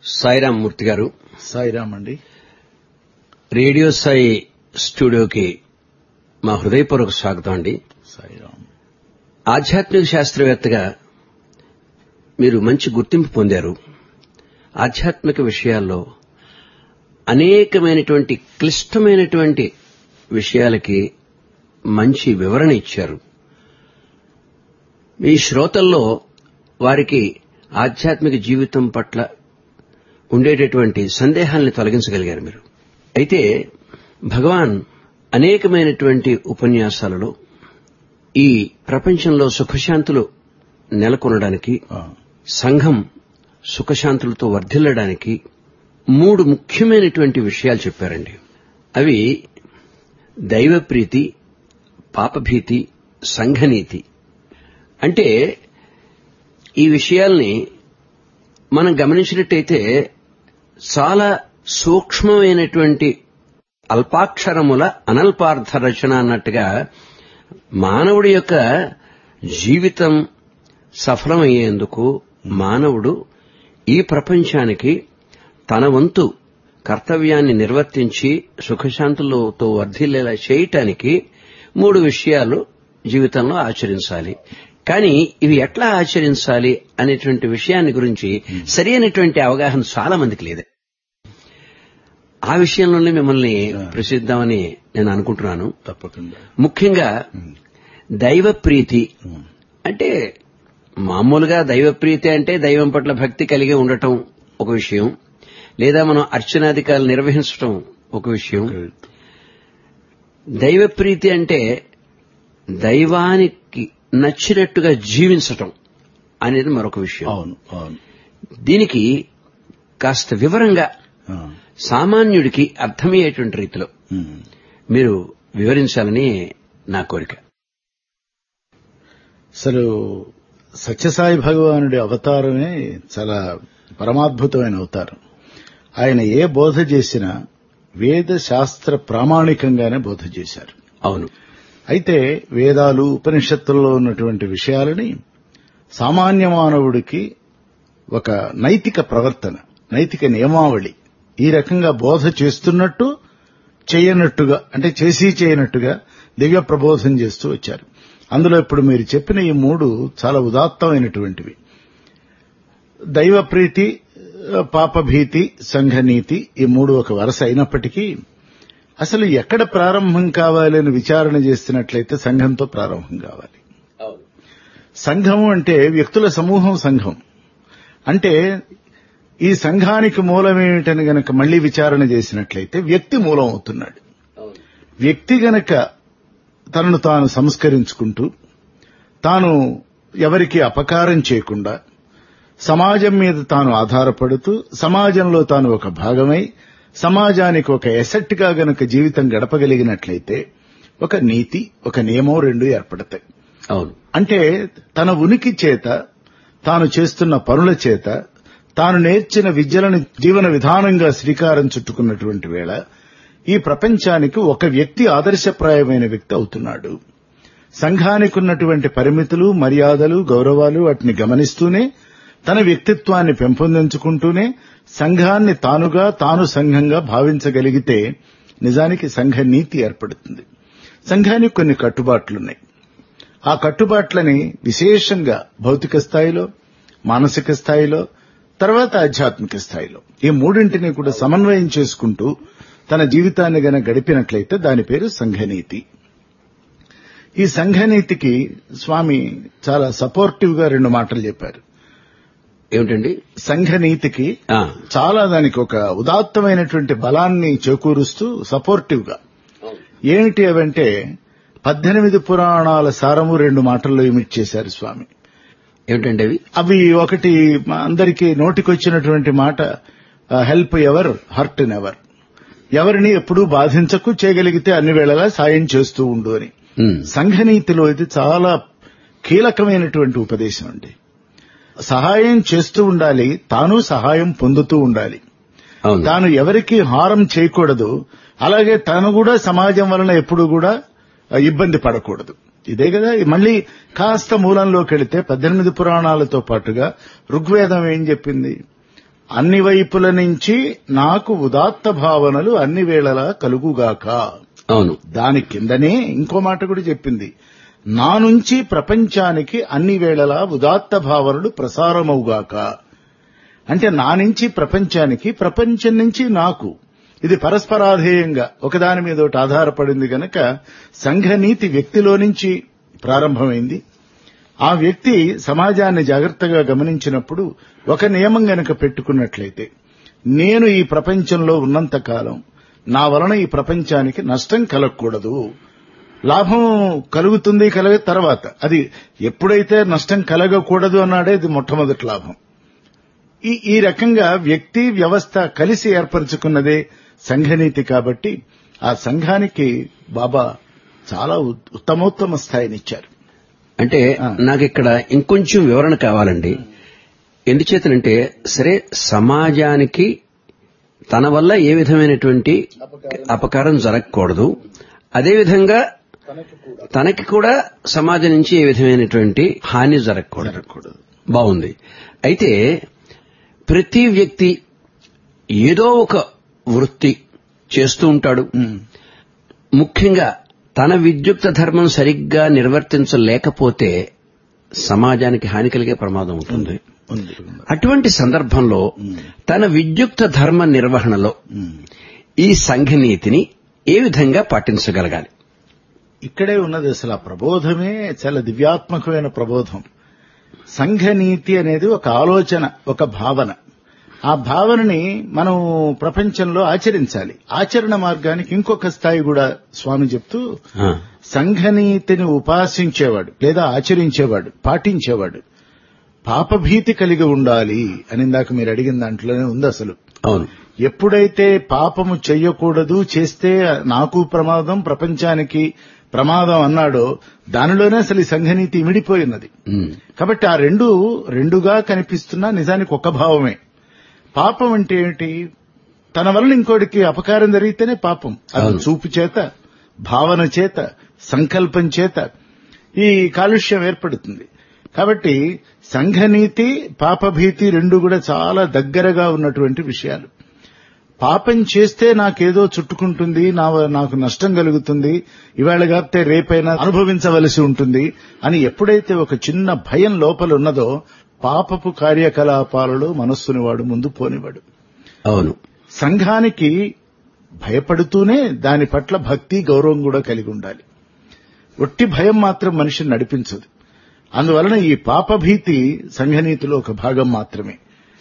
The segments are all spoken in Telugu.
సాయిరాం మూర్తి గారు సాయిరామ్ అండి రేడియో సాయి స్టూడియోకి మా హృదయపూర్వక స్వాగతం అండి సాయిరామ్ ఆధ్యాత్మిక శాస్త్రవేత్తగా మీరు మంచి గుర్తింపు పొందారు ఆధ్యాత్మిక విషయాల్లో అనేకమైనటువంటి క్లిష్టమైనటువంటి విషయాలకి మంచి వివరణ ఇచ్చారు మీ శ్రోతల్లో వారికి ఆధ్యాత్మిక జీవితం పట్ల ఉండేటటువంటి సందేహాల్ని తొలగించగలిగారు మీరు అయితే భగవాన్ అనేకమైనటువంటి ఉపన్యాసాలలో ఈ ప్రపంచంలో సుఖశాంతులు నెలకొనడానికి ఆ, సంఘం సుఖశాంతులతో వర్ధిల్లడానికి మూడు ముఖ్యమైనటువంటి విషయాలు చెప్పారండి అవి దైవప్రీతి పాపభీతి సంఘనీతి అంటే ఈ విషయాల్ని మనం గమనించినట్టయితే చాలా సూక్ష్మమైనటువంటి అల్పాక్షరముల అనల్పార్థ రచన అన్నట్టుగా మానవుడి యొక్క జీవితం సఫలమయ్యేందుకు మానవుడు ఈ ప్రపంచానికి తన వంతు కర్తవ్యాన్ని నిర్వర్తించి సుఖశాంతులతో వర్ధిల్లేలా చేయటానికి మూడు విషయాలు జీవితంలో ఆచరించాలి కానీ ఇవి ఎట్లా ఆచరించాలి అనేటువంటి విషయాన్ని గురించి సరైనటువంటి అవగాహన చాలా మందికి లేదు ఆ విషయంలోనే మిమ్మల్ని ప్రసిద్దామని నేను అనుకుంటున్నాను తప్పకుండా ముఖ్యంగా దైవ ప్రీతి ఉమ్, అంటే మామూలుగా దైవ ప్రీతి అంటే దైవం పట్ల భక్తి కలిగి ఉండటం ఒక విషయం లేదా మనం అర్చనాధికారులు నిర్వహించటం ఒక విషయం దైవ ప్రీతి అంటే దైవానికి నచ్చినట్టుగా జీవించటం అనేది మరొక విషయం అవును అవును దీనికి కాస్త వివరంగా ఆ, సామాన్యుడికి అర్థమయ్యేటువంటి రీతిలో ఉమ్. మీరు వివరించాలని నా కోరిక అసలు సత్యసాయి భగవానుడి అవతారమే చాలా పరమాద్భుతమైన అవతారం ఆయన ఏ బోధ చేసినా వేద శాస్త్ర ప్రామాణికంగానే బోధ చేశారు అవును అయితే వేదాలు ఉపనిషత్తుల్లో ఉన్నటువంటి విషయాలని సామాన్య మానవుడికి ఒక నైతిక ప్రవర్తన నైతిక నియమావళి ఈ రకంగా బోధ చేస్తున్నట్టు చేయనట్టుగా అంటే చేసి చేయనట్టుగా దివ్య ప్రబోధం చేస్తూ వచ్చారు అందులో ఇప్పుడు మీరు చెప్పిన ఈ మూడు చాలా ఉదాత్తమైనటువంటివి దైవ ప్రీతి పాపభీతి సంఘనీతి ఈ మూడు ఒక వరుస అయినప్పటికీ అసలు ఎక్కడ ప్రారంభం కావాలి అని విచారణ చేస్తున్నట్లయితే సంఘంతో ప్రారంభం కావాలి సంఘం అంటే వ్యక్తుల సమూహం సంఘం అంటే ఈ సంఘానికి మూలమేమిటని గనక మళ్లీ విచారణ చేసినట్లయితే వ్యక్తి మూలం అవుతున్నాడు వ్యక్తి గనక తనను తాను సంస్కరించుకుంటూ తాను ఎవరికి అపకారం చేయకుండా సమాజం మీద తాను ఆధారపడుతూ సమాజంలో తాను ఒక భాగమై సమాజానికి ఒక ఎసెట్ గా గనక జీవితం గడపగలిగినట్లయితే ఒక నీతి ఒక నియమం రెండు ఏర్పడతాయి అవును అంటే తన ఉనికి చేత తాను చేస్తున్న పనుల చేత తాను నేర్చిన విద్యలను జీవన విధానంగా శ్రీకారం చుట్టుకున్నటువంటి వేళ ఈ ప్రపంచానికి ఒక వ్యక్తి ఆదర్శప్రాయమైన వ్యక్తి అవుతున్నాడు సంఘానికి ఉన్నటువంటి పరిమితులు మర్యాదలు గౌరవాలు వాటిని గమనిస్తూనే తన వ్యక్తిత్వాన్ని పెంపొందించుకుంటూనే సంఘాన్ని తానుగా తాను సంఘంగా భావించగలిగితే నిజానికి సంఘ నీతి ఏర్పడుతుంది సంఘానికి కొన్ని కట్టుబాట్లున్నాయి ఆ కట్టుబాట్లని విశేషంగా భౌతిక స్థాయిలో మానసిక స్థాయిలో తర్వాత ఆధ్యాత్మిక స్థాయిలో ఈ మూడింటిని కూడా సమన్వయం చేసుకుంటూ తన జీవితాన్ని గన గడిపినట్లయితే దాని పేరు సంఘనీతి ఈ సంఘనీతికి స్వామి చాలా సపోర్టివ్ గా రెండు మాటలు చెప్పారు ఏమిటండి సంఘనీతికి ఆ, చాలా దానికి ఒక ఉదాత్తమైనటువంటి బలాన్ని చేకూరుస్తూ సపోర్టివ్ గా ఏమిటి అవంటే పద్దెనిమిది పురాణాల సారము రెండు మాటల్లో ఇమిట్ చేశారు స్వామి ఏమిటండి అవి అవి ఒకటి మా అందరికీ నోటికొచ్చినటువంటి మాట హెల్ప్ ఎవర్ హర్ట్ నెవర్ ఎవరిని ఎప్పుడూ బాధించకు చేయగలిగితే అన్ని వేళలా సాయం చేస్తూ ఉండు అని ఉమ్, సంఘనీతిలో ఇది చాలా కీలకమైనటువంటి ఉపదేశం అండి సహాయం చేస్తూ ఉండాలి తాను సహాయం పొందుతూ ఉండాలి అవును తాను ఎవరికి హారం చేయకూడదు అలాగే తాను కూడా సమాజం వలన ఎప్పుడు కూడా ఆ, ఇబ్బంది పడకూడదు ఇదే కదా మళ్ళీ కాస్త మూలంలోకి వెళితే పద్దెనిమిది పురాణాలతో పాటుగా ఋగ్వేదం ఏం చెప్పింది అన్ని వైపుల నుంచి నాకు ఉదాత్త భావనలు అన్ని వేళలా కలుగుగాక అవును దాని కిందనే ఇంకో మాట కూడా చెప్పింది నా నుంచి ప్రపంచానికి అన్ని వేళలా ఉదాత్త భావనలు ప్రసారమవుగాక అంటే నా నుంచి ప్రపంచానికి ప్రపంచం నుంచి నాకు ఇది పరస్పరాధేయంగా ఒకదాని మీద ఒకటి ఆధారపడింది గనక సంఘనీతి వ్యక్తిలో నుంచి ప్రారంభమైంది ఆ వ్యక్తి సమాజాన్ని జాగ్రత్తగా గమనించినప్పుడు ఒక నియమం గనక పెట్టుకున్నట్లయితే నేను ఈ ప్రపంచంలో ఉన్నంత కాలం నా వలన ఈ ప్రపంచానికి నష్టం కలగకూడదు లాభం కలుగుతుంది కలగ తర్వాత అది ఎప్పుడైతే నష్టం కలగకూడదు అన్నాడే ఇది మొట్టమొదటి లాభం ఈ ఈ రకంగా వ్యక్తి వ్యవస్థ కలిసి ఏర్పరచుకున్నదే సంఘనీతి కాబట్టి ఆ సంఘానికి బాబా చాలా ఉత్- ఉత్తమోత్తమ స్థాయినిచ్చారు అంటే ఆ. నాకు ఇక్కడ ఇంకొంచెం వివరణ కావాలండి ఎందుచేతనంటే సరే సమాజానికి తన వల్ల ఏ విధమైనటువంటి అపకారం జరగకూడదు అదేవిధంగా తనకి కూడా సమాజం నుంచి ఏ విధమైనటువంటి హాని జరగకూడదు జరగకూడదు బాగుంది అయితే ప్రతి వ్యక్తి ఏదో ఒక వృత్తి చేస్తూ ఉంటాడు ఉమ్. ముఖ్యంగా తన విద్యుక్త ధర్మం సరిగ్గా నిర్వర్తించలేకపోతే సమాజానికి హాని కలిగే ప్రమాదం ఉంటుంది ఉంది అటువంటి సందర్భంలో తన విద్యుక్త ధర్మ నిర్వహణలో ఉమ్. ఈ సంఘనీతిని ఏ విధంగా పాటించగలగాలి ఇక్కడే ఉన్నది అసలు ఆ ప్రబోధమే చాలా దివ్యాత్మకమైన ప్రబోధం సంఘనీతి అనేది ఒక ఆలోచన ఒక భావన ఆ భావనని మనం ప్రపంచంలో ఆచరించాలి ఆచరణ మార్గానికి ఇంకొక స్థాయి కూడా స్వామి చెప్తూ ఆ, సంఘనీతిని ఉపాసించేవాడు లేదా ఆచరించేవాడు పాటించేవాడు పాపభీతి కలిగి ఉండాలి అని ఇందాక మీరు అడిగిన దాంట్లోనే ఉంది అసలు అవును ఎప్పుడైతే పాపము చెయ్యకూడదు చేస్తే నాకు ప్రమాదం ప్రపంచానికి ప్రమాదం అన్నాడో దానిలోనే అసలు ఈ సంఘనీతి ఇమిడిపోయినది ఉమ్, కాబట్టి ఆ రెండు రెండుగా కనిపిస్తున్నా నిజానికి ఒక భావమే పాపం అంటే ఏమిటి తన వలన ఇంకోటికి అపకారం జరిగితేనే పాపం అది అవును. చూపు చేత భావన చేత సంకల్పం చేత ఈ కాలుష్యం ఏర్పడుతుంది కాబట్టి సంఘనీతి పాపభీతి రెండు కూడా చాలా దగ్గరగా ఉన్నటువంటి విషయాలు పాపం చేస్తే నాకేదో చుట్టుకుంటుంది నా నాకు నష్టం కలుగుతుంది ఇవాళ కాకపోతే రేపైనా అనుభవించవలసి ఉంటుంది అని ఎప్పుడైతే ఒక చిన్న భయం లోపల ఉన్నదో పాపపు కార్యకలాపాలలో మనస్సుని వాడు ముందు పోనివాడు అవును సంఘానికి భయపడుతూనే దాని పట్ల భక్తి గౌరవం కూడా కలిగి ఉండాలి ఒట్టి భయం మాత్రం మనిషిని నడిపించదు అందువలన ఈ పాపభీతి సంఘనీతిలో ఒక భాగం మాత్రమే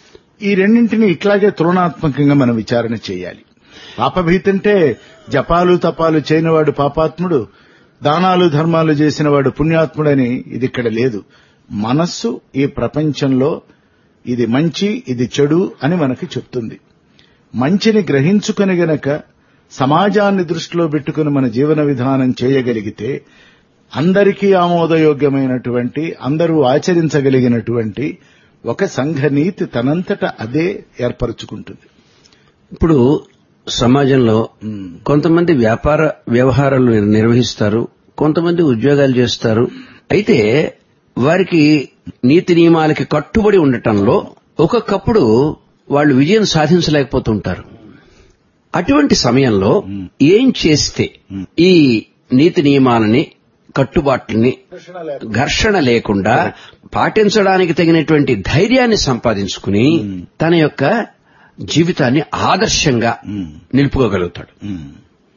ఈ రెండింటిని ఇట్లాగే తులనాత్మకంగా మనం విచారణ చేయాలి పాపభీతి అంటే జపాలు తపాలు చేయనివాడు పాపాత్ముడు దానాలు ధర్మాలు చేసినవాడు పుణ్యాత్ముడని ఇది ఇక్కడ లేదు మనస్సు ఈ ప్రపంచంలో ఇది మంచి ఇది చెడు అని మనకి చెప్తుంది మంచిని గ్రహించుకుని గనక సమాజాన్ని దృష్టిలో పెట్టుకుని మన జీవన విధానం చేయగలిగితే అందరికీ ఆమోదయోగ్యమైనటువంటి అందరూ ఆచరించగలిగినటువంటి ఒక సంఘనీతి తనంతట అదే ఏర్పరచుకుంటుంది ఇప్పుడు సమాజంలో ఉమ్, కొంతమంది వ్యాపార వ్యవహారాలు నిర్- నిర్వహిస్తారు కొంతమంది ఉద్యోగాలు చేస్తారు అయితే వారికి నీతి నియమాలకి కట్టుబడి ఉండటంలో ఒక్కొక్కప్పుడు వాళ్ళు విజయం సాధించలేకపోతుంటారు అటువంటి సమయంలో ఏం చేస్తే ఈ నీతి నియమాలని కట్టుబాట్లని ఘర్షణ లేకుండా పాటించడానికి తగినటువంటి ధైర్యాన్ని సంపాదించుకుని తన యొక్క జీవితాన్ని ఆదర్శంగా ఉమ్, నిలుపుకోగలుగుతాడు ఉమ్.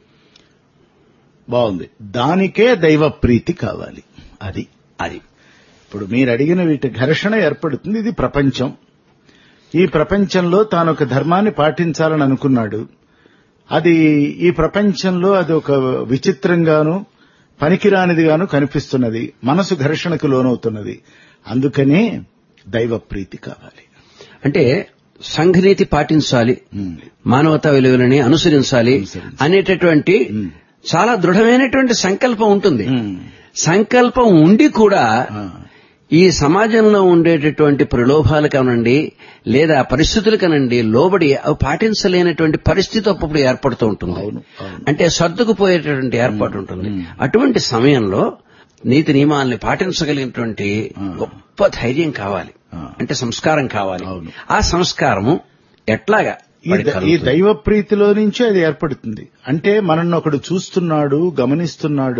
బాగుంది దానికే దైవ ప్రీతి కావాలి అది అది ఇప్పుడు మీరు అడిగిన వీటి ఘర్షణ ఏర్పడుతుంది ఇది ప్రపంచం ఈ ప్రపంచంలో తాను ఒక ధర్మాన్ని పాటించాలని అనుకున్నాడు అది ఈ ప్రపంచంలో అది ఒక విచిత్రంగాను పనికిరానిదిగాను కనిపిస్తున్నది మనసు ఘర్షణకు లోనవుతున్నది అందుకనే దైవ ప్రీతి కావాలి అంటే సంఘనీతి పాటించాలి ఉమ్, మానవతా విలువలని అనుసరించాలి అనుసరించాలి. అనేటటువంటి ఉమ్, చాలా సంకల్పం ఉంటుంది ఉమ్, సంకల్పం ఉండి కూడా ఆ, ఈ సమాజంలో ఉండేటటువంటి ప్రలోభాలు కానండి లేదా పరిస్థితులు కానండి లోబడి అవి పాటించలేనటువంటి పరిస్థితి అప్పుడు ఏర్పడుతూ ఉంటుంది అవును అవును అంటే సర్దుకుపోయేటటువంటి ఏర్పాటు ఉంటుంది అటువంటి సమయంలో నీతి నియమాల్ని పాటించగలిగినటువంటి గొప్ప ధైర్యం కావాలి ఆ. అంటే సంస్కారం కావాలి అవును. ఆ సంస్కారము ఎట్లాగా ఈ వాడికి ద- ఈ కలుగుతుంది? దైవ ప్రీతిలో నుంచే అది ఏర్పడుతుంది అంటే మనల్ని ఒకడు చూస్తున్నాడు గమనిస్తున్నాడు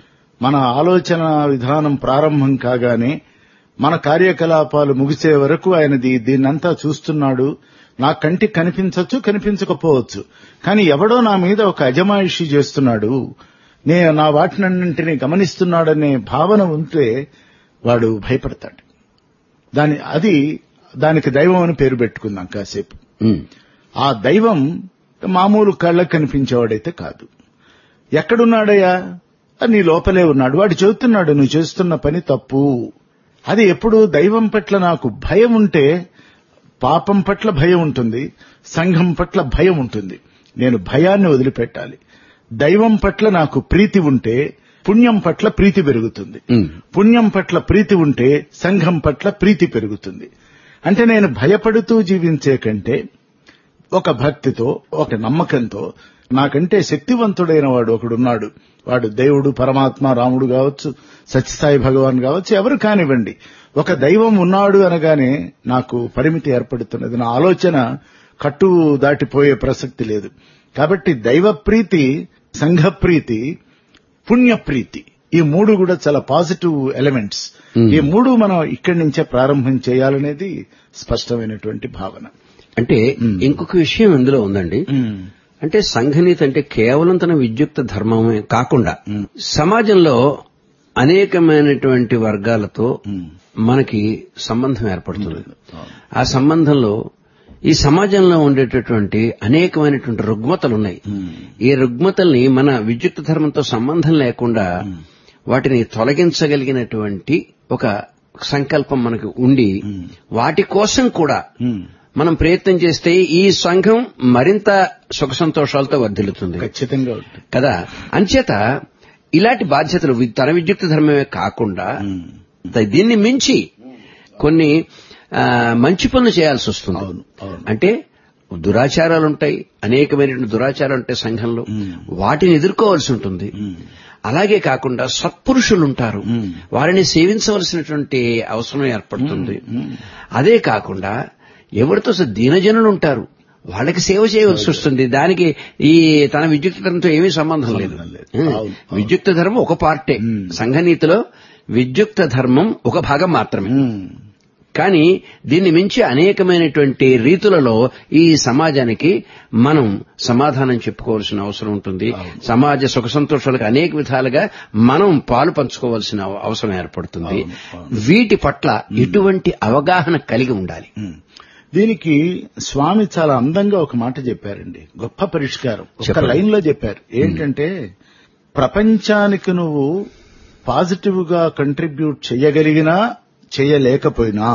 మన ఆలోచన విధానం ప్రారంభం కాగానే మన కార్యకలాపాలు ముగిసే వరకు ఆయన దీ- దీన్నంతా చూస్తున్నాడు నా కంటికి కనిపించవచ్చు కనిపించకపోవచ్చు కానీ ఎవడో నా మీద ఒక అజమాయిషి చేస్తున్నాడు నేను నా వాటినన్నింటినీ గమనిస్తున్నాడనే భావన ఉంటే వాడు భయపడతాడు దాని అది దానికి దైవం అని పేరు పెట్టుకుందాం కాసేపు ఉమ్, ఆ దైవం మామూలు కళ్ళకు కనిపించేవాడైతే కాదు ఎక్కడున్నాడయ్యా అది నీ లోపలే ఉన్నాడు వాడు చెబుతున్నాడు నువ్వు చేస్తున్న పని తప్పు అది ఎప్పుడు దైవం పట్ల నాకు భయం ఉంటే పాపం పట్ల భయం ఉంటుంది సంఘం పట్ల భయం ఉంటుంది నేను భయాన్ని వదిలిపెట్టాలి దైవం పట్ల నాకు ప్రీతి ఉంటే పుణ్యం పట్ల ప్రీతి పెరుగుతుంది ఉమ్, పుణ్యం పట్ల ప్రీతి ఉంటే సంఘం పట్ల ప్రీతి పెరుగుతుంది అంటే నేను భయపడుతూ జీవించే కంటే ఒక భక్తితో ఒక నమ్మకంతో నాకంటే శక్తివంతుడైన వాడు ఒకడున్నాడు వాడు దేవుడు పరమాత్మ రాముడు కావచ్చు సత్యసాయి భగవాన్ కావచ్చు ఎవరు కానివ్వండి ఒక దైవం ఉన్నాడు అనగానే నాకు పరిమితి ఏర్పడుతున్నది నా ఆలోచన కట్టు దాటిపోయే ప్రసక్తి లేదు కాబట్టి దైవ ప్రీతి సంఘ ప్రీతి పుణ్యప్రీతి ఈ మూడు కూడా చాలా పాజిటివ్ ఎలిమెంట్స్ ఈ మూడు మనం ఇక్కడి నుంచే ప్రారంభం చేయాలనేది స్పష్టమైనటువంటి భావన అంటే ఇంకొక విషయం ఇందులో ఉందండి అంటే సంఘనీతి అంటే కేవలం తన విద్యుక్త ధర్మమే కాకుండా సమాజంలో అనేకమైనటువంటి వర్గాలతో మనకి సంబంధం ఏర్పడుతుంది ఆ సంబంధంలో ఈ సమాజంలో ఉండేటటువంటి అనేకమైనటువంటి రుగ్మతలు ఉన్నాయి ఈ రుగ్మతల్ని మన విద్యుక్త ధర్మంతో సంబంధం లేకుండా వాటిని తొలగించగలిగినటువంటి ఒక సంకల్పం మనకు ఉండి వాటి కోసం కూడా మనం ప్రయత్నం చేస్తే ఈ సంఘం మరింత సుఖ సంతోషాలతో వర్ధిల్లుతుంది ఖచ్చితంగా ఉంటుంది కదా అంచేత ఇలాంటి బాధ్యతలు వి- తన విద్యుక్త ధర్మమే కాకుండా ద- దీన్ని మించి కొన్ని ఆ, మంచి పనులు చేయాల్సి వస్తుంది అవును, అవును. అంటే దురాచారాలు ఉంటాయి అనేకమైనటువంటి దురాచారాలు ఉంటాయి సంఘంలో వాటిని ఎదుర్కోవాల్సి ఉంటుంది అలాగే కాకుండా సత్పురుషులు ఉంటారు వారిని సేవించవలసినటువంటి అవసరం ఏర్పడుతుంది అదే కాకుండా ఎవరితో స- దీనజనులు ఉంటారు వాళ్ళకి సేవ చేయవలసి వస్తుంది దానికి ఈ తన విద్యుక్త ధర్మంతో ఏమీ సంబంధం లేదు సంబంధం లేదు. ఉం. అవును, విద్యుక్త ధర్మం ఒక పార్టే సంఘనీతిలో విద్యుక్త ధర్మం ఒక భాగం మాత్రమే కానీ దీన్ని మించి అనేకమైనటువంటి రీతులలో ఈ సమాజానికి మనం సమాధానం చెప్పుకోవాల్సిన అవసరం ఉంటుంది సమాజ సుఖ సంతోషాలకు అనేక విధాలుగా మనం పాలు పంచుకోవాల్సిన అవ- అవసరం ఏర్పడుతుంది వీటి పట్ల ఎటువంటి అవగాహన కలిగి ఉండాలి ఉమ్. దీనికి స్వామి చాలా అందంగా ఒక మాట చెప్పారండి గొప్ప పరిష్కారం ఒక చెప్పండి. లైన్ లో చెప్పారు ఏంటంటే ప్రపంచానికి నువ్వు పాజిటివ్ గా కంట్రిబ్యూట్ చేయగలిగినా చేయలేకపోయినా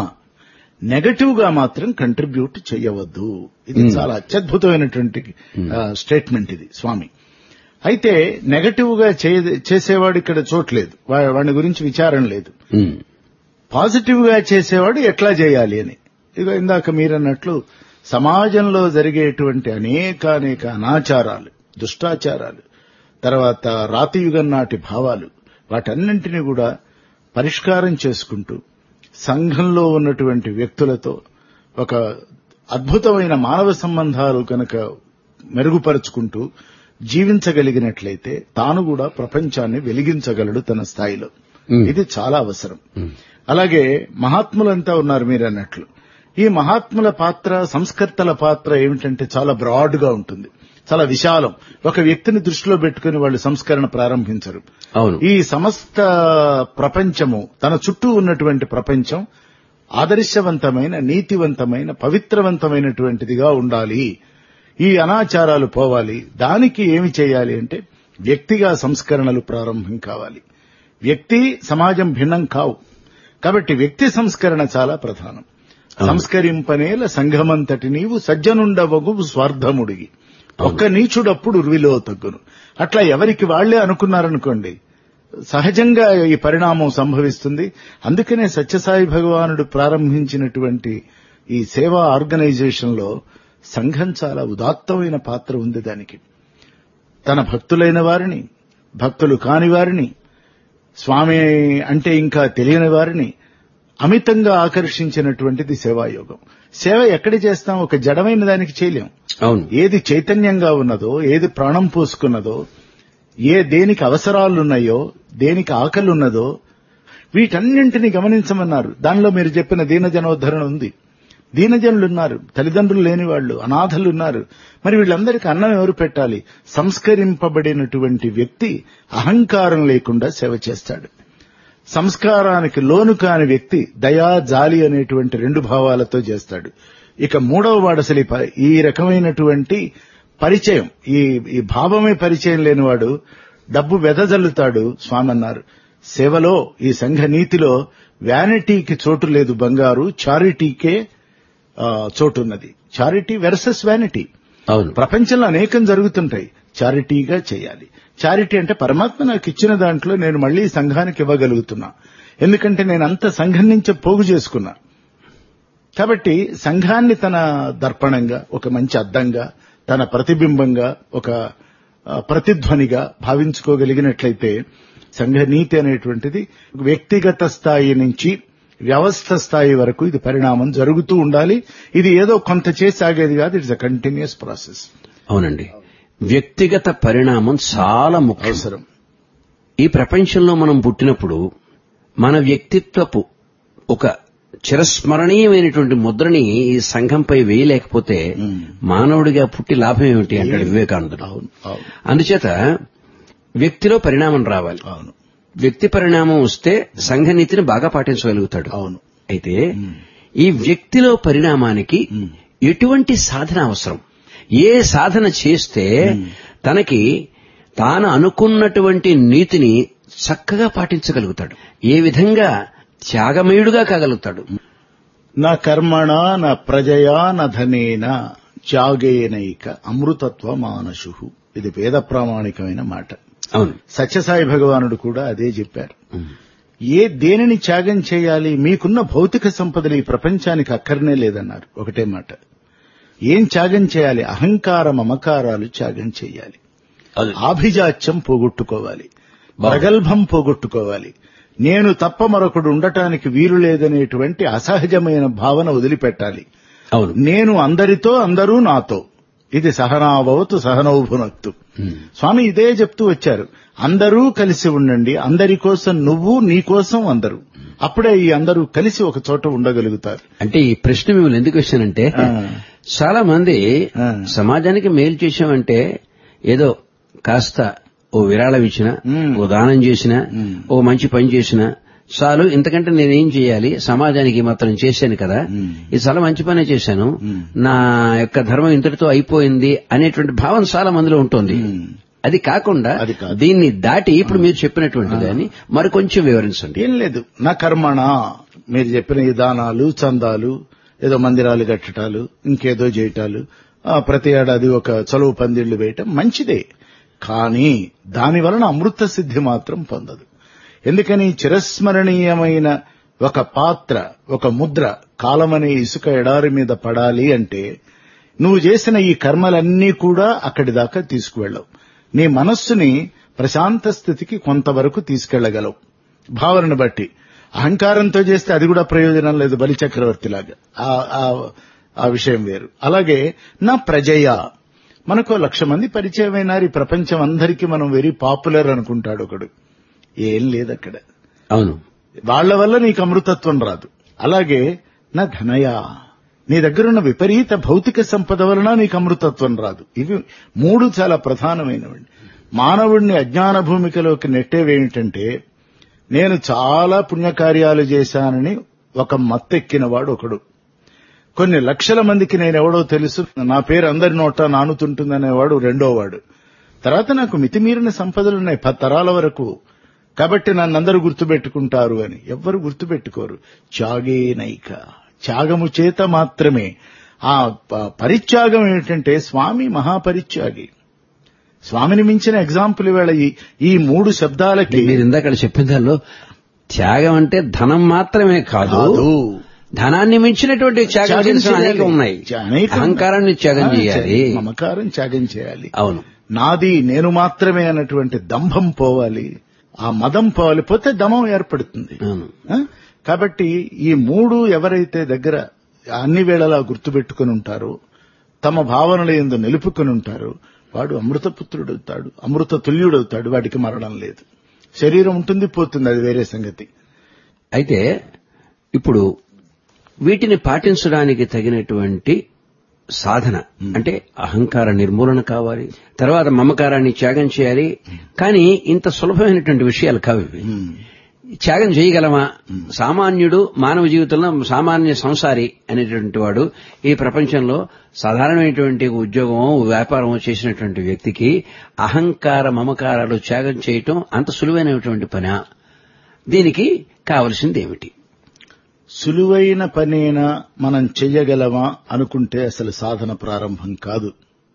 నెగటివ్ గా మాత్రం కంట్రిబ్యూట్ చేయవద్దు ఇది చాలా అత్యద్భుతమైనటువంటి ఆ, స్టేట్మెంట్ ఇది స్వామి అయితే నెగటివ్ గా చేయ- చేసేవాడు ఇక్కడ చోట్లేదు వా- వాడి గురించి విచారం లేదు ఉం. పాజిటివ్ గా చేసేవాడు ఎట్లా చేయాలి అని ఇక ఇందాక మీరన్నట్లు సమాజంలో జరిగేటువంటి అనేక అనేక అనాచారాలు దుష్టాచారాలు తర్వాత రాతియుగం నాటి భావాలు వాటన్నింటినీ కూడా పరిష్కారం చేసుకుంటూ సంఘంలో ఉన్నటువంటి వ్యక్తులతో ఒక అద్భుతమైన మానవ సంబంధాలు కనుక మెరుగుపరుచుకుంటూ జీవించగలిగినట్లయితే తాను కూడా ప్రపంచాన్ని వెలిగించగలడు తన స్థాయిలో ఉమ్. ఇది చాలా అవసరం అలాగే మహాత్ములంతా ఉన్నారు మీరు అన్నట్లు ఈ మహాత్ముల పాత్ర సంస్కర్తల పాత్ర ఏమిటంటే చాలా బ్రాడ్ గా ఉంటుంది చాలా విశాలం ఒక వ్యక్తిని దృష్టిలో పెట్టుకుని వాళ్ళు సంస్కరణ ప్రారంభించరు అవును ఈ సమస్త ప్రపంచము తన చుట్టూ ఉన్నటువంటి ప్రపంచం ఆదర్శవంతమైన నీతివంతమైన పవిత్రవంతమైనటువంటిదిగా ఉండాలి ఈ అనాచారాలు పోవాలి దానికి ఏమి చేయాలి అంటే వ్యక్తిగా సంస్కరణలు ప్రారంభం కావాలి వ్యక్తి సమాజం భిన్నం కావు కాబట్టి వ్యక్తి సంస్కరణ చాలా ప్రధానం సంస్కరింపనేల సంఘమంతటి నీవు సజ్జనుండవగు స్వార్థముడిగి ఒక్క నీచుడప్పుడు ఉర్విలో తగ్గును అట్లా ఎవరికి వాళ్లే అనుకున్నారనుకోండి సహజంగా ఈ పరిణామం సంభవిస్తుంది అందుకనే సత్యసాయి భగవానుడు ప్రారంభించినటువంటి ఈ సేవా ఆర్గనైజేషన్ లో సంఘం చాలా ఉదాత్తమైన పాత్ర ఉంది దానికి తన భక్తులైన వారిని భక్తులు కాని వారిని స్వామి అంటే ఇంకా తెలియని వారిని అమితంగా ఆకర్షించినటువంటిది సేవాయోగం సేవ ఎక్కడ చేస్తాం ఒక జడమైన దానికి చేయలేం అవును ఏది చైతన్యంగా ఉన్నదో ఏది ప్రాణం పోసుకున్నదో ఏ దేనికి అవసరాలున్నాయో దేనికి ఆకలి ఉన్నదో వీటన్నింటినీ గమనించమన్నారు దానిలో మీరు చెప్పిన దీనజనోద్ధరణ ఉంది దీనజనులు ఉన్నారు తల్లిదండ్రులు లేని వాళ్ళు అనాథలు ఉన్నారు మరి వీళ్ళందరికీ అన్నం ఎవరు పెట్టాలి సంస్కరింపబడినటువంటి వ్యక్తి అహంకారం లేకుండా సేవ చేస్తాడు సంస్కారానికి లోను కాని వ్యక్తి దయా జాలి అనేటువంటి రెండు భావాలతో చేస్తాడు ఇక మూడవ వాడు అసలు ఈ ప- ఈ రకమైనటువంటి పరిచయం ఈ ఈ భావమే పరిచయం లేనివాడు డబ్బు వెదజల్లుతాడు స్వామి అన్నారు సేవలో ఈ సంఘ నీతిలో వ్యానిటీకి చోటు లేదు బంగారు చారిటీకే ఆ, చోటున్నది చారిటీ వెర్సెస్ వ్యానిటీ అవును ప్రపంచంలో అనేకం జరుగుతుంటాయి చారిటీగా చేయాలి చారిటీ అంటే పరమాత్మ నాకు ఇచ్చిన దాంట్లో నేను మళ్ళీ సంఘానికి ఇవ్వగలుగుతున్నా ఎందుకంటే నేను అంత సంఘం నుంచే పోగు చేసుకున్నా కాబట్టి సంఘాన్ని తన దర్పణంగా ఒక మంచి అద్దంగా తన ప్రతిబింబంగా ఒక ఆ, ప్రతిధ్వనిగా భావించుకోగలిగినట్లయితే సంఘ నీతి అనేటువంటిది వ్యక్తిగత స్థాయి నుంచి వ్యవస్థ స్థాయి వరకు ఇది పరిణామం జరుగుతూ ఉండాలి ఇది ఏదో కొంత చేసి ఆగేది కాదు ఇట్స్ అ కంటిన్యూస్ ప్రాసెస్ అవునండి వ్యక్తిగత పరిణామం చాలా ముఖ్యం అవసరం ఈ ప్రపంచంలో మనం పుట్టినప్పుడు మన వ్యక్తిత్వపు ఒక చిరస్మరణీయమైనటువంటి ముద్రని ఈ సంఘంపై వేయలేకపోతే మానవుడిగా పుట్టి లాభం ఏమిటి అంటాడు వివేకానందుడు అవును అవును అందుచేత వ్యక్తిలో పరిణామం రావాలి అవును వ్యక్తి పరిణామం వస్తే సంఘనీతిని బాగా పాటించగలుగుతాడు అవును అయితే ఈ వ్యక్తిలో పరిణామానికి ఎటువంటి సాధన అవసరం ఏ సాధన చేస్తే తనకి తాను అనుకున్నటువంటి నీతిని చక్కగా పాటించగలుగుతాడు ఏ విధంగా త్యాగమయుడుగా కాగలుగుతాడు నా కర్మణ నా ప్రజయా నా ధనేన త్యాగేనైక అమృతత్వ మానసు ఇది వేద ప్రామాణికమైన మాట అవును సత్యసాయి భగవానుడు కూడా అదే చెప్పారు ఏ దేనిని త్యాగం చేయాలి మీకున్న భౌతిక సంపదలు ఈ ప్రపంచానికి అక్కర్నే లేదన్నారు ఒకటే మాట ఏం త్యాగం చేయాలి అహంకార మమకారాలు త్యాగం చేయాలి అది ఆభిజాత్యం పోగొట్టుకోవాలి ప్రగల్భం పోగొట్టుకోవాలి నేను తప్ప మరొకడు ఉండటానికి వీలు లేదనేటువంటి అసహజమైన భావన వదిలిపెట్టాలి అవును నేను అందరితో అందరూ నాతో ఇది సహనాభవతు సహనౌభునక్తు స్వామి ఇదే చెప్తూ వచ్చారు అందరూ కలిసి ఉండండి అందరి కోసం నువ్వు నీ కోసం అందరూ అప్పుడే ఈ అందరూ కలిసి ఒక చోట ఉండగలుగుతారు అంటే ఈ ప్రశ్న మిమ్మల్ని ఎందుకు వచ్చానంటే ఆ. చాలా మంది ఆ. సమాజానికి మేలు చేశామంటే ఏదో కాస్త ఓ విరాళం ఇచ్చిన మ్మ్. ఓ దానం చేసిన ఓ మంచి పని చేసిన చాలు ఇంతకంటే నేనేం చేయాలి సమాజానికి మాత్రం చేశాను కదా ఇది చాలా మంచి పనే చేశాను నా యొక్క ధర్మం ఇంతటితో అయిపోయింది అనేటువంటి భావన చాలా మందిలో ఉంటుంది అది కాకుండా అది కాదు. దీన్ని దాటి ఇప్పుడు మీరు చెప్పినటువంటి దాన్ని మరి కొంచెం వివరించండి ఏం లేదు నా కర్మణ మీరు చెప్పిన ఈ దానాలు చందాలు ఏదో మందిరాలు కట్టటాలు ఇంకేదో చేయటాలు ఆ, ప్రతి ఏడాది ఒక చలువు పందిళ్లు వేయటం మంచిదే కానీ దాని వలన అమృత సిద్ధి మాత్రం పొందదు ఎందుకని చిరస్మరణీయమైన ఒక పాత్ర ఒక ముద్ర కాలమనే ఇసుక ఎడారి మీద పడాలి అంటే నువ్వు చేసిన ఈ కర్మలన్నీ కూడా అక్కడి దాకా తీసుకువెళ్ళవు నీ మనస్సుని ప్రశాంత స్థితికి కొంతవరకు తీసుకెళ్లగలవు భావనను బట్టి అహంకారంతో చేస్తే అది కూడా ప్రయోజనం లేదు బలి చక్రవర్తిలాగా ఆ- ఆ- ఆ విషయం వేరు అలాగే నా ప్రజయ మనకు లక్ష మంది పరిచయమైనారు ఈ ప్రపంచం అందరికీ మనం వెరీ పాపులర్ అనుకుంటాడు ఒకడు ఏం లేదు అక్కడ అవును వాళ్ల వల్ల నీకు అమృతత్వం రాదు అలాగే నా ధనయా నీ దగ్గరున్న విపరీత భౌతిక సంపద వలన నీకు అమృతత్వం రాదు ఇవి మూడు చాలా ప్రధానమైనవి మానవుడిని అజ్ఞాన భూమికలోకి నెట్టేవేమిటంటే నేను చాలా పుణ్యకార్యాలు చేశానని ఒక మత్తెక్కిన వాడు ఒకడు కొన్ని లక్షల మందికి నేను ఎవడో తెలుసు నా పేరు అందరి నోట నానుతుంటుందనేవాడు రెండో వాడు తర్వాత నాకు మితిమీరిన సంపదలున్నాయి పది తరాల వరకు కాబట్టి నన్ను అందరూ గుర్తుపెట్టుకుంటారు అని ఎవ్వరు గుర్తుపెట్టుకోరు త్యాగేనైక త్యాగము చేత మాత్రమే ఆ ప- పరిత్యాగం ఏమిటంటే స్వామి మహాపరిత్యాగి స్వామిని మించిన ఎగ్జాంపుల్ ఇవాళ ఈ ఈ మూడు శబ్దాలకి మీరు ఇందాక చెప్పిన దానిలో త్యాగం అంటే ధనం మాత్రమే కాదు కాదు. ధనాన్ని మించినటువంటి త్యాగం త్యాగం చేసిన చేయాలి. అనేక ఉన్నాయి అనేకం ఉన్నాయి. అహంకారాన్ని త్యాగం ఆ, చేయాలి మమకారం త్యాగం చేయాలి అవును నాది నేను మాత్రమే అన్నటువంటి దంభం పోవాలి ఆ మదం పోవాలి పోతే దమం ఏర్పడుతుంది అవును ఆ? కాబట్టి ఈ మూడు ఎవరైతే దగ్గర అన్ని వేళలా గుర్తుపెట్టుకుని ఉంటారో తమ భావనల ఎందు నిలుపుకుని ఉంటారో వాడు అమృతపుత్రుడవుతాడు అమృత తుల్యుడవుతాడు వాడికి మరణం లేదు శరీరం ఉంటుంది పోతుంది అది వేరే సంగతి అయితే ఇప్పుడు వీటిని పాటించడానికి తగినటువంటి సాధన అంటే అహంకార నిర్మూలన కావాలి తర్వాత మమకారాన్ని త్యాగం చేయాలి కానీ ఇంత సులభమైనటువంటి విషయాలు కావు ఇవి త్యాగం చేయగలమా సామాన్యుడు మానవ జీవితంలో సామాన్య సంసారి అనేటువంటి వాడు ఈ ప్రపంచంలో సాధారణమైనటువంటి ఉద్యోగం వ్యాపారం చేసినటువంటి వ్యక్తికి అహంకార మమకారాలు త్యాగం చేయటం అంత సులువైనటువంటి పనా దీనికి కావలసింది ఏమిటి సులువైన పనేనా మనం చెయ్యగలమా అనుకుంటే అసలు సాధన ప్రారంభం కాదు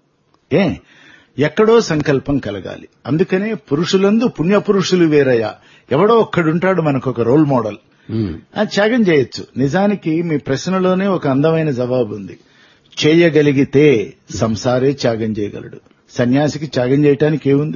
ఏ ఎక్కడో సంకల్పం కలగాలి అందుకనే పురుషులందు పుణ్యపురుషులు వేరయ్యా ఎవడో ఒక్కడుంటాడు మనకు ఒక రోల్ మోడల్ ఉమ్, ఆ త్యాగం చేయొచ్చు నిజానికి మీ ప్రశ్నలోనే ఒక అందమైన జవాబు ఉంది చేయగలిగితే సంసారే త్యాగం చేయగలడు సన్యాసికి త్యాగం చేయటానికి ఏముంది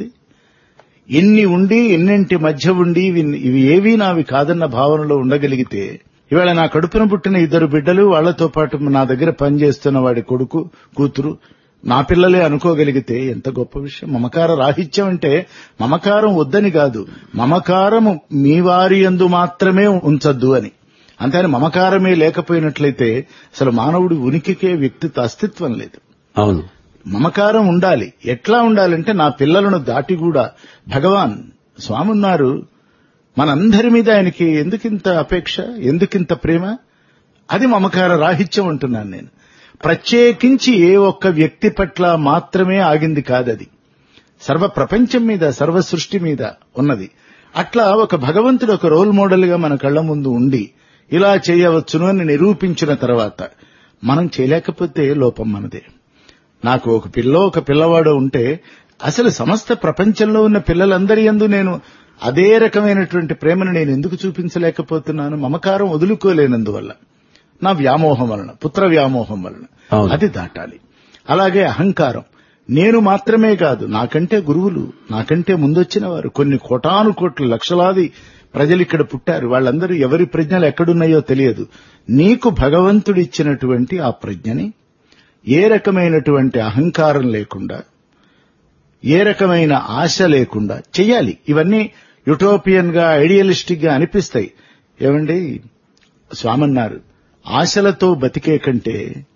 ఎన్ని ఉండి ఎన్నింటి మధ్య ఉండి ఇవి- ఇవి ఏవీ నావి కాదన్న భావనలో ఉండగలిగితే ఇవాళ నా కడుపున పుట్టిన ఇద్దరు బిడ్డలు వాళ్లతో పాటు నా దగ్గర పనిచేస్తున్న వాడి కొడుకు కూతురు నా పిల్లలే అనుకోగలిగితే ఎంత గొప్ప విషయం మమకార రాహిత్యం అంటే మమకారం వద్దని కాదు మమకారము మీ వారి యందు మాత్రమే ఉంచద్దు అని అంతేని మమకారమే లేకపోయినట్లయితే అసలు మానవుడి ఉనికికే వ్యక్తిత్వ అస్తిత్వం లేదు అవును మమకారం ఉండాలి ఎట్లా ఉండాలంటే నా పిల్లలను దాటి కూడా భగవాన్ స్వామి ఉన్నారు మనందరి మీద ఆయనకి ఎందుకింత అపేక్ష ఎందుకింత ప్రేమ అది మమకార రాహిత్యం అంటున్నాను నేను ప్రత్యేకించి ఏ ఒక్క వ్యక్తి పట్ల మాత్రమే ఆగింది కాదది సర్వ ప్రపంచం మీద సర్వ సృష్టి మీద ఉన్నది అట్లా ఒక భగవంతుడు ఒక రోల్ మోడల్ గా మన కళ్ల ముందు ఉండి ఇలా చేయవచ్చును అని నిరూపించిన తర్వాత మనం చేయలేకపోతే లోపం మనదే నాకు ఒక పిల్ల ఒక పిల్లవాడు ఉంటే అసలు సమస్త ప్రపంచంలో ఉన్న పిల్లలందరి యందు నేను అదే రకమైనటువంటి ప్రేమను నేను ఎందుకు చూపించలేకపోతున్నాను మమకారం వదులుకోలేనందువల్ల నా వ్యామోహం వలన పుత్ర వ్యామోహం వలన అవును. అది దాటాలి అలాగే అహంకారం నేను మాత్రమే కాదు నాకంటే గురువులు నాకంటే ముందొచ్చిన వారు కొన్ని కోటాను కోట్ల లక్షలాది ప్రజలు ఇక్కడ పుట్టారు వాళ్ళందరూ ఎవరి ప్రజ్ఞలు ఎక్కడున్నాయో తెలియదు నీకు భగవంతుడిచ్చినటువంటి ఆ ప్రజ్ఞని ఏ రకమైనటువంటి అహంకారం లేకుండా ఏ రకమైన ఆశ లేకుండా చెయ్యాలి ఇవన్నీ యుటోపియన్ గా ఐడియలిస్టిక్ గా అనిపిస్తాయి ఏమండి స్వామన్నారు ఆశలతో బతికే కంటే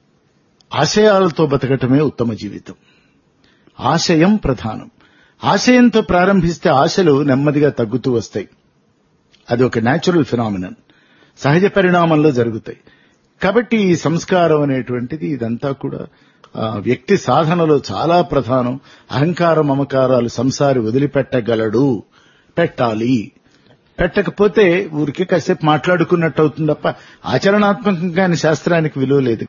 ఆశయాలతో బతకటమే ఉత్తమ జీవితం ఆశయం ప్రధానం ఆశయంతో ప్రారంభిస్తే ఆశలు నెమ్మదిగా తగ్గుతూ వస్తాయి అది ఒక న్యాచురల్ ఫినామినన్ సహజ పరిణామంలో జరుగుతాయి కాబట్టి ఈ సంస్కారం అనేటువంటిది ఇదంతా కూడా ఆ, వ్యక్తి సాధనలో చాలా ప్రధానం అహంకార మమకారాలు సంసారి వదిలిపెట్టగలడు పెట్టాలి పెట్టకపోతే ఊరికే కాసేపు మాట్లాడుకున్నట్టు అవుతుంది తప్ప ఆచరణాత్మకంగా శాస్త్రానికి విలువ లేదు